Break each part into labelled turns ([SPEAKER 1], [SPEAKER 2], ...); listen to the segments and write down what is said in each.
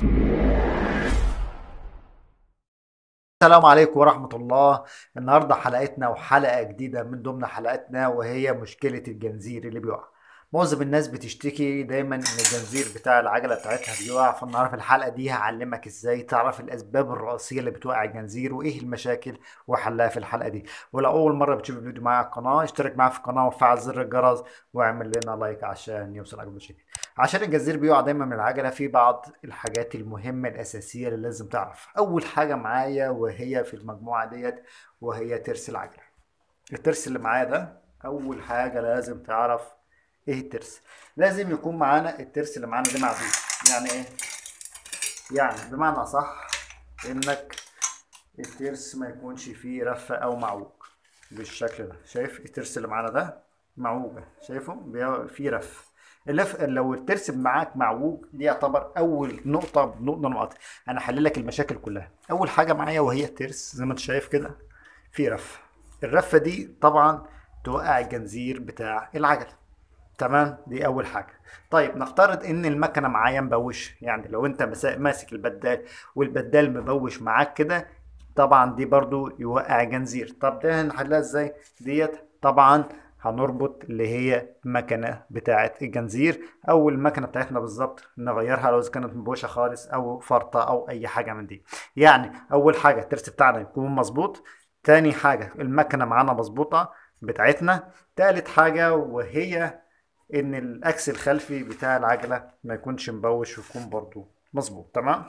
[SPEAKER 1] السلام عليكم ورحمة الله النهاردة حلقتنا وحلقة جديدة من ضمن حلقاتنا وهي مشكلة الجنزير اللي بيقع معظم الناس بتشتكي دايما ان الجنزير بتاع العجلة بتاعتها بيقع فالنهاردة في الحلقة دي هعلمك ازاي تعرف الاسباب الرئيسية اللي بتوقع الجنزير وايه المشاكل وحلها في الحلقة دي ولو اول مرة بتشوف الفيديو معايا على القناة اشترك معايا في القناة وفعل زر الجرس واعمل لنا لايك عشان يوصل اكبر شيء عشان الجنزير بيقع دايما من العجلة في بعض الحاجات المهمة الأساسية اللي لازم تعرف أول حاجة معايا وهي في المجموعة ديت وهي ترس العجلة الترس اللي معايا ده أول حاجة لازم تعرف إيه الترس لازم يكون معانا الترس اللي معانا ده معدول يعني إيه يعني بمعنى صح إنك الترس ما يكونش فيه رفة أو معوج بالشكل ده شايف الترس اللي معانا ده معوجة شايفه بي- فيه رف اللف لو الترس معاك معوج دي يعتبر اول نقطه نقطه نقط انا هحل لك المشاكل كلها اول حاجه معايا وهي الترس زي ما انت شايف كده في رفه الرفه دي طبعا توقع الجنزير بتاع العجله تمام دي اول حاجه طيب نفترض ان المكنه معايا مبوش يعني لو انت مسا- ماسك البدال والبدال مبوش معاك كده طبعا دي برضو يوقع جنزير طب ده هنحلها ازاي ديت طبعا هنربط اللي هي المكنه بتاعه الجنزير او المكنه بتاعتنا بالظبط نغيرها لو اذا كانت مبوشه خالص او فرطه او اي حاجه من دي يعني اول حاجه الترس بتاعنا يكون مظبوط تاني حاجه المكنه معانا مظبوطه بتاعتنا تالت حاجه وهي ان الاكس الخلفي بتاع العجله ما يكونش مبوش ويكون برضو مظبوط تمام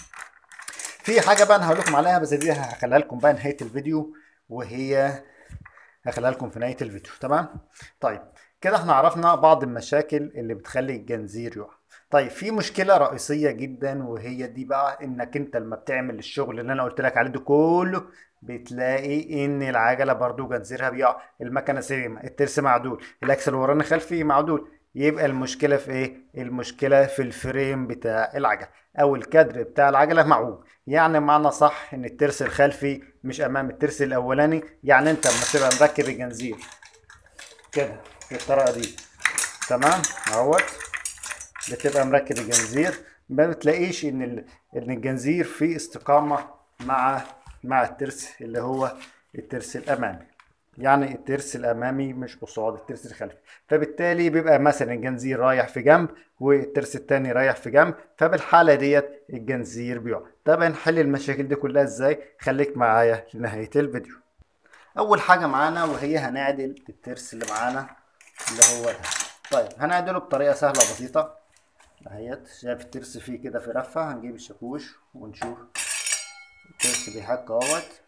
[SPEAKER 1] في حاجه بقى انا هقول لكم عليها بس دي هخليها لكم بقى نهايه الفيديو وهي هخليها لكم في نهايه الفيديو تمام طيب كده احنا عرفنا بعض المشاكل اللي بتخلي الجنزير يقع طيب في مشكله رئيسيه جدا وهي دي بقى انك انت لما بتعمل الشغل اللي انا قلت لك عليه ده كله بتلاقي ان العجله برضو جنزيرها بيقع المكنه سليمه الترس معدول الاكسل وراني خلفي معدول يبقى المشكله في ايه المشكله في الفريم بتاع العجله او الكادر بتاع العجله معوج يعني معنى صح ان الترس الخلفي مش امام الترس الاولاني يعني انت لما تبقى مركب الجنزير كده بالطريقه دي تمام اهوت بتبقى مركب الجنزير ما بتلاقيش ان ال- ان الجنزير في استقامه مع مع الترس اللي هو الترس الامامي يعني الترس الامامي مش قصاد الترس الخلفي فبالتالي بيبقى مثلا الجنزير رايح في جنب والترس التاني رايح في جنب فبالحاله ديت الجنزير بيقع طب هنحل المشاكل دي كلها ازاي خليك معايا لنهايه الفيديو اول حاجه معانا وهي هنعدل الترس اللي معانا اللي هو ده طيب هنعدله بطريقه سهله بسيطه اهيت شايف الترس فيه كده في رفه هنجيب الشاكوش ونشوف الترس بيحك اهوت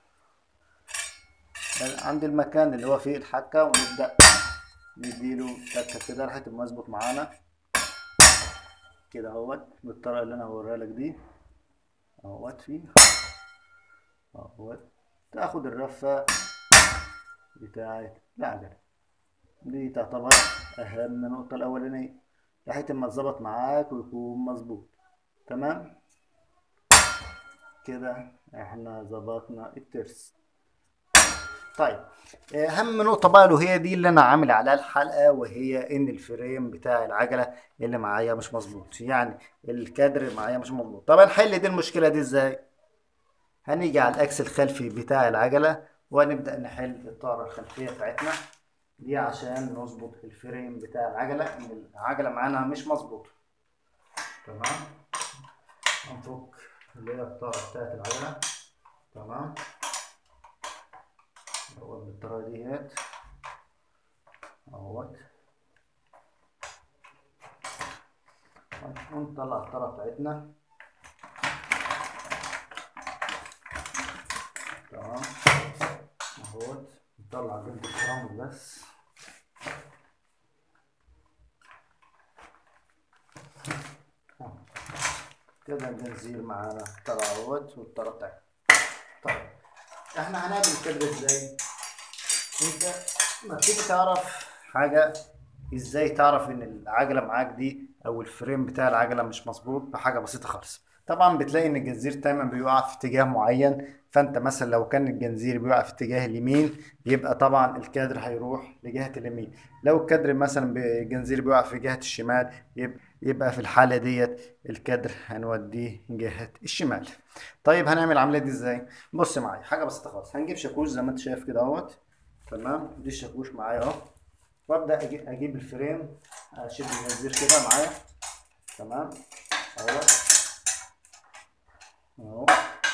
[SPEAKER 1] عند المكان اللي هو فيه الحكه ونبدا نديله تكه كده لحد ما يظبط معانا كده اهوت بالطريقه اللي انا هوريها لك دي اهوت فيه اهوت تاخد الرفه بتاعت العجله دي تعتبر اهم نقطه الاولانيه لحد ما تظبط معاك ويكون مظبوط تمام كده احنا ظبطنا الترس طيب اهم نقطه بقى وهي دي اللي انا عامل عليها الحلقه وهي ان الفريم بتاع العجله اللي معايا مش مظبوط يعني الكادر معايا مش مظبوط طب هنحل دي المشكله دي ازاي هنيجي على الاكس الخلفي بتاع العجله ونبدا نحل الطاره الخلفيه بتاعتنا دي عشان نظبط الفريم بتاع العجله ان العجله معانا مش مظبوطه تمام هنفك اللي هي الطاره بتاعت العجله تمام اهوت بالطريقه ديت اهوت طيب، ونطلع الطاره بتاعتنا تمام اهوت نطلع جلد الفرامل بس أهو. كده الجنزير معانا طلع اهوت والطاره بتاعتنا طيب احنا هنعمل الكادر ازاي انت ما تيجي تعرف حاجه ازاي تعرف ان العجله معاك دي او الفريم بتاع العجله مش مظبوط بحاجه بسيطه خالص طبعا بتلاقي ان الجنزير دايما بيقع في اتجاه معين فانت مثلا لو كان الجنزير بيقع في اتجاه اليمين يبقى طبعا الكادر هيروح لجهه اليمين لو الكادر مثلا الجنزير بيقع في جهه الشمال يبقى يبقى في الحالة ديت الكادر هنوديه جهة الشمال طيب هنعمل العملية دي ازاي بص معايا حاجة بسيطة خالص هنجيب شاكوش زي ما انت شايف كده اهوت تمام دي الشاكوش معايا اهو وابدا أجي- اجيب الفريم اشد الجنزير كده معايا تمام اهوت اهو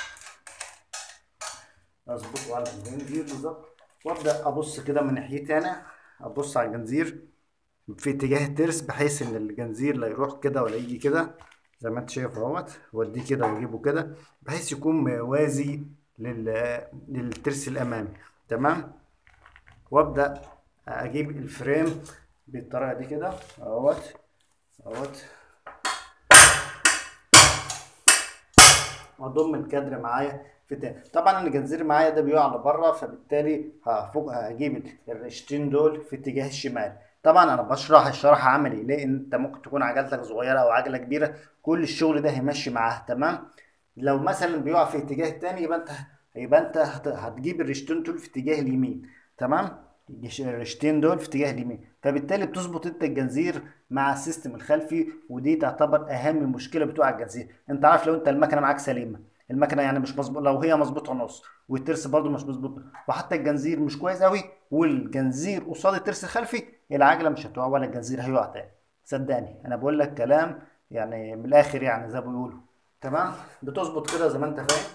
[SPEAKER 1] اظبطه على الجنزير بالظبط وابدا ابص كده من ناحيتي انا ابص على الجنزير في اتجاه الترس بحيث ان الجنزير لا يروح كده ولا يجي كده زي ما انت شايف اهوت واديه كده واجيبه كده بحيث يكون موازي لل... للترس الامامي تمام وابدا اجيب الفريم بالطريقه دي كده اهوت اهوت واضم الكادر معايا في تاني طبعا الجنزير معايا ده بيقع لبره فبالتالي هفوق هجيب الريشتين دول في اتجاه الشمال طبعا انا بشرح الشرح عملي ليه انت ممكن تكون عجلتك صغيره او عجله كبيره كل الشغل ده هيمشي معاها تمام لو مثلا بيقع في اتجاه التاني يبقى انت يبقى انت هت- هتجيب الريشتين دول في اتجاه اليمين تمام الجش- الريشتين دول في اتجاه اليمين فبالتالي بتظبط انت الجنزير مع السيستم الخلفي ودي تعتبر اهم مشكله بتوع الجنزير انت عارف لو انت المكنه معاك سليمه المكنه يعني مش مظبوط لو هي مظبوطه نص والترس برضو مش مظبوط وحتى الجنزير مش كويس قوي والجنزير قصاد الترس الخلفي العجله مش هتقع ولا الجنزير هيقع تاني صدقني انا بقول لك كلام يعني من الاخر يعني زي ما بيقولوا تمام بتظبط كده زي ما انت فاهم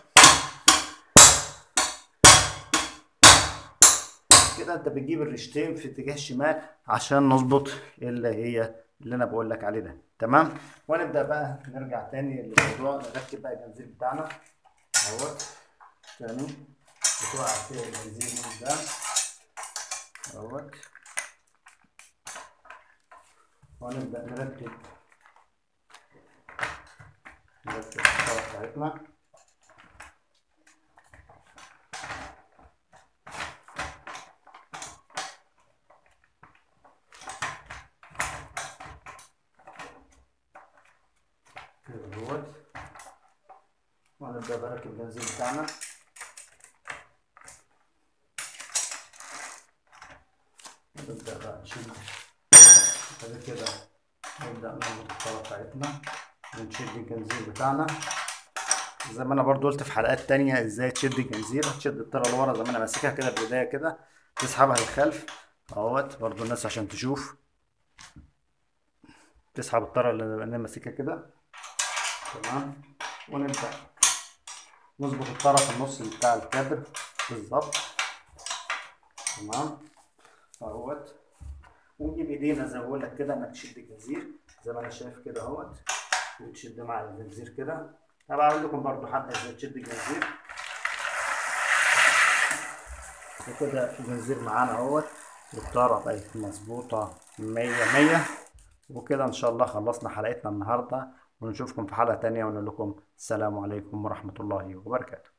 [SPEAKER 1] كده انت بتجيب الريشتين في اتجاه الشمال عشان نظبط اللي هي اللي انا بقول لك عليه ده تمام ونبدا بقى نرجع تاني للموضوع نركب بقى الجنزير بتاعنا اهوت تاني بتوع الجنزير من ده اهوت ونبدا نركب نركب الطرف بتاعتنا كده اهوت ونبدا بركب البنزين بتاعنا نبدا بقى نشيل بعد كده نبدا نربط الطاوله بتاعتنا ونشد الجنزير بتاعنا زي ما انا برضو قلت في حلقات تانية ازاي تشد الجنزير هتشد الطاره لورا زي ما انا ماسكها كده بايديا كده تسحبها للخلف اهوت برضو الناس عشان تشوف تسحب الطاره اللي انا ماسكها كده تمام ونبدأ نظبط الطرف النص بتاع الكادر بالظبط تمام اهوت ونجيب ايدينا زي ما بقول لك كده انك تشد الجنزير زي ما انا شايف كده اهوت وتشد مع الجنزير كده هبقى اقول لكم برضو حتى ازاي تشد الجنزير وكده الجنزير معانا اهوت والطاره بقت مظبوطه مية مية وكده ان شاء الله خلصنا حلقتنا النهارده ونشوفكم في حلقة تانية ونقول لكم السلام عليكم ورحمة الله وبركاته